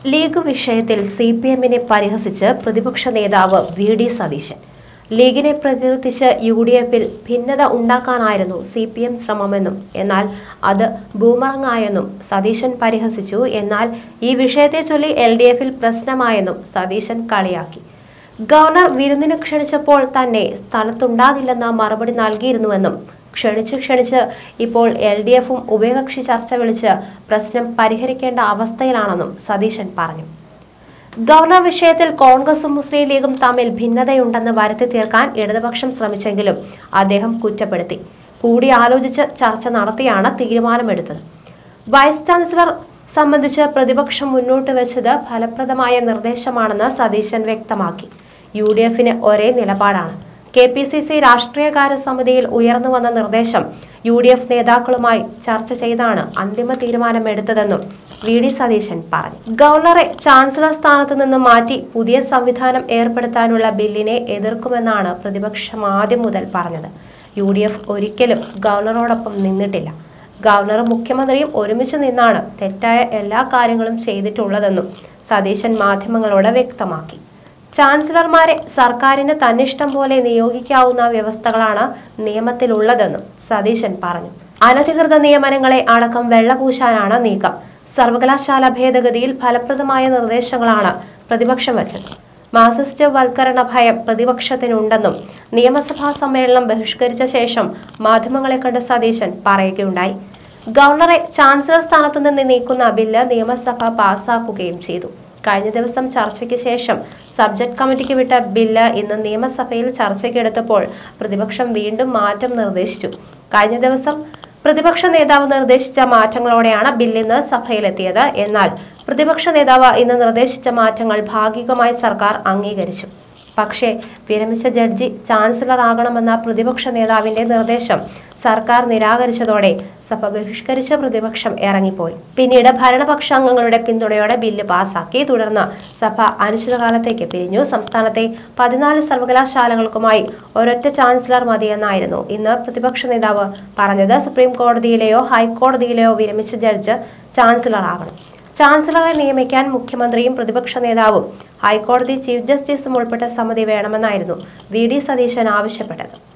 league വിഷയത്തിൽ C P എമ്മിനെ പരിഹസിച്ച് പ്രതിപക്ഷ നേതാവ് വി ഡി സതീശൻ ലീഗിനെ പ്രകീർത്തിച്ച് യു ഡി എഫിൽ ഭിന്നത ഉണ്ടാക്കാനായിരുന്നു സി പി എം ശ്രമമെന്നും എന്നാൽ അത് ബൂമറങ്ങായെന്നും സതീശൻ പരിഹസിച്ചു എന്നാൽ ഈ വിഷയത്തെ ചൊല്ലി എൽ ഡി എഫിൽ പ്രശ്നമായെന്നും സതീശൻ കളിയാക്കി ഗവർണർ വിരുന്നിന് ക്ഷണിച്ചപ്പോൾ തന്നെ സ്ഥലത്തുണ്ടാകില്ലെന്ന മറുപടി നൽകിയിരുന്നുവെന്നും ക്ഷണിച്ച് ക്ഷണിച്ച് ഇപ്പോൾ എൽ ഡി എഫും ഉഭയകക്ഷി ചർച്ച വിളിച്ച് പ്രശ്നം പരിഹരിക്കേണ്ട അവസ്ഥയിലാണെന്നും സതീശൻ പറഞ്ഞു ഗവർണർ വിഷയത്തിൽ കോൺഗ്രസും മുസ്ലിം ലീഗും തമ്മിൽ ഭിന്നതയുണ്ടെന്ന് വരുത്തി തീർക്കാൻ ഇടതുപക്ഷം ശ്രമിച്ചെങ്കിലും അദ്ദേഹം കുറ്റപ്പെടുത്തി കൂടിയാലോചിച്ച് ചർച്ച നടത്തിയാണ് തീരുമാനമെടുത്തത് വൈസ് ചാൻസലർ സംബന്ധിച്ച് പ്രതിപക്ഷം മുന്നോട്ട് വെച്ചത് ഫലപ്രദമായ നിർദ്ദേശമാണെന്ന് സതീശൻ വ്യക്തമാക്കി യു ഡി എഫിന് ഒരേ നിലപാടാണ് കെ പി സി സി രാഷ്ട്രീയകാര്യ സമിതിയിൽ ഉയർന്നു വന്ന നിർദ്ദേശം യു ഡി എഫ് നേതാക്കളുമായി ചർച്ച ചെയ്താണ് അന്തിമ തീരുമാനമെടുത്തതെന്നും വി ഡി സതീശൻ പറഞ്ഞു ഗവർണറെ ചാൻസലർ സ്ഥാനത്ത് നിന്ന് മാറ്റി പുതിയ സംവിധാനം ഏർപ്പെടുത്താനുള്ള ബില്ലിനെ എതിർക്കുമെന്നാണ് പ്രതിപക്ഷം ആദ്യം മുതൽ പറഞ്ഞത് യു ഡി എഫ് ഒരിക്കലും ഗവർണറോടൊപ്പം നിന്നിട്ടില്ല ഗവർണറും മുഖ്യമന്ത്രിയും ഒരുമിച്ച് നിന്നാണ് തെറ്റായ എല്ലാ കാര്യങ്ങളും ചെയ്തിട്ടുള്ളതെന്നും സതീശൻ മാധ്യമങ്ങളോട് വ്യക്തമാക്കി ചാൻസലർമാരെ സർക്കാരിന് തന്നിഷ്ടം പോലെ നിയോഗിക്കാവുന്ന വ്യവസ്ഥകളാണ് നിയമത്തിലുള്ളതെന്നും സതീശൻ പറഞ്ഞു അനധികൃത നിയമനങ്ങളെ അടക്കം വെള്ളപൂശാനാണ് നീക്കം സർവകലാശാല ഭേദഗതിയിൽ ഫലപ്രദമായ നിർദ്ദേശങ്ങളാണ് പ്രതിപക്ഷം വച്ചത് മാർസിസ്റ്റ് വൽക്കരണ ഭയം പ്രതിപക്ഷത്തിനുണ്ടെന്നും നിയമസഭാ സമ്മേളനം ബഹിഷ്കരിച്ച ശേഷം മാധ്യമങ്ങളെ കണ്ട് സതീശൻ പറയുകയുണ്ടായി ഗവർണറെ ചാൻസലർ സ്ഥാനത്തു നിന്ന് നീക്കുന്ന ബില്ല് നിയമസഭ പാസാക്കുകയും ചെയ്തു കഴിഞ്ഞ ദിവസം ചർച്ചയ്ക്ക് ശേഷം സബ്ജക്ട് കമ്മിറ്റിക്ക് വിട്ട ബില്ല് ഇന്ന് നിയമസഭയിൽ ചർച്ചയ്ക്കെടുത്തപ്പോൾ പ്രതിപക്ഷം വീണ്ടും മാറ്റം നിർദ്ദേശിച്ചു കഴിഞ്ഞ ദിവസം പ്രതിപക്ഷ നേതാവ് നിർദ്ദേശിച്ച മാറ്റങ്ങളോടെയാണ് ബിൽ ഇന്ന് സഭയിലെത്തിയത് എന്നാൽ പ്രതിപക്ഷ നേതാവ് ഇന്ന് നിർദ്ദേശിച്ച മാറ്റങ്ങൾ ഭാഗികമായി സർക്കാർ അംഗീകരിച്ചു പക്ഷേ വിരമിച്ച ജഡ്ജി ചാൻസലർ ആകണമെന്ന പ്രതിപക്ഷ നേതാവിന്റെ നിർദ്ദേശം സർക്കാർ നിരാകരിച്ചതോടെ സഭ ബഹിഷ്കരിച്ച പ്രതിപക്ഷം ഇറങ്ങിപ്പോയി പിന്നീട് ഭരണപക്ഷ അംഗങ്ങളുടെ പിന്തുണയോടെ ബില്ല് പാസാക്കി തുടർന്ന് സഭ അനിശ്ചിതകാലത്തേക്ക് പിരിഞ്ഞു സംസ്ഥാനത്തെ പതിനാല് സർവകലാശാലകൾക്കുമായി ഒരൊറ്റ ചാൻസലർ മതിയെന്നായിരുന്നു ഇന്ന് പ്രതിപക്ഷ നേതാവ് പറഞ്ഞത് സുപ്രീം കോടതിയിലെയോ ഹൈക്കോടതിയിലെയോ വിരമിച്ച ജഡ്ജ് ചാൻസലർ ആകണം ചാൻസലറെ നിയമിക്കാൻ മുഖ്യമന്ത്രിയും പ്രതിപക്ഷ നേതാവും ഹൈക്കോടതി ചീഫ് ജസ്റ്റിസും ഉൾപ്പെട്ട സമിതി വേണമെന്നായിരുന്നു വി ഡി സതീശൻ ആവശ്യപ്പെട്ടത്